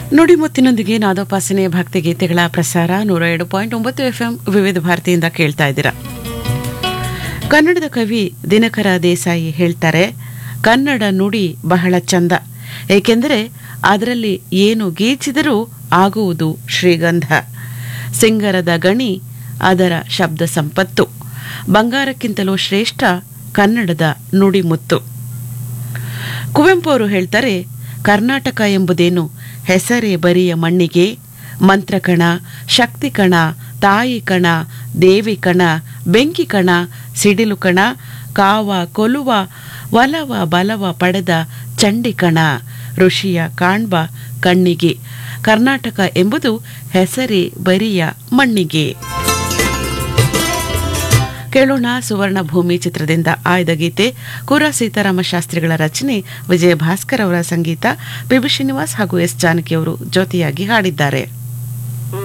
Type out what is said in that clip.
ನುಡಿಮುತ್ತಿನೊಂದಿಗೆ ನಾದೋಪಾಸನೆ ಭಕ್ತಿ ಗೀತೆಗಳ ಪ್ರಸಾರ ನೂರ ಎರಡು ಪಾಯಿಂಟ್ ಒಂಬತ್ತು ಎಫ್ಎಂ ವಿವಿಧ ಭಾರತಿಯಿಂದ ಕೇಳ್ತಾ ಇದ್ದೀರಾ ಕನ್ನಡದ ಕವಿ ದಿನಕರ ದೇಸಾಯಿ ಹೇಳ್ತಾರೆ ಕನ್ನಡ ನುಡಿ ಬಹಳ ಚಂದ ಏಕೆಂದರೆ ಅದರಲ್ಲಿ ಏನು ಗೀಚಿದರೂ ಆಗುವುದು ಶ್ರೀಗಂಧ ಸಿಂಗರದ ಗಣಿ ಅದರ ಶಬ್ದ ಸಂಪತ್ತು ಬಂಗಾರಕ್ಕಿಂತಲೂ ಶ್ರೇಷ್ಠ ಕನ್ನಡದ ನುಡಿಮುತ್ತು ಕುವೆಂಪು ಅವರು ಹೇಳ್ತಾರೆ ಕರ್ನಾಟಕ ಎಂಬುದೇನು ಹೆಸರೇ ಬರಿಯ ಮಣ್ಣಿಗೆ ಮಂತ್ರಕಣ ಶಕ್ತಿ ಕಣ ತಾಯಿ ಕಣ ದೇವಿ ಕಣ ಬೆಂಕಿ ಕಣ ಸಿಡಿಲು ಕಣ ಕಾವ ಕೊಲುವ ಒಲವ ಬಲವ ಪಡೆದ ಚಂಡಿ ಕಣ ಋಷಿಯ ಕಾಣ್ಬ ಕಣ್ಣಿಗೆ ಕರ್ನಾಟಕ ಎಂಬುದು ಹೆಸರೇ ಬರಿಯ ಮಣ್ಣಿಗೆ ಕೇಳೋಣ ಸುವರ್ಣ ಭೂಮಿ ಚಿತ್ರದಿಂದ ಆಯ್ದ ಗೀತೆ ಕುರ ಸೀತಾರಾಮ ಶಾಸ್ತ್ರಿಗಳ ರಚನೆ ವಿಜಯ ಭಾಸ್ಕರ್ ಅವರ ಸಂಗೀತ ಪಿಬಿ ಶ್ರೀನಿವಾಸ್ ಹಾಗೂ ಎಸ್ ಜಾನಕಿ ಅವರು ಜೊತೆಯಾಗಿ ಹಾಡಿದ್ದಾರೆ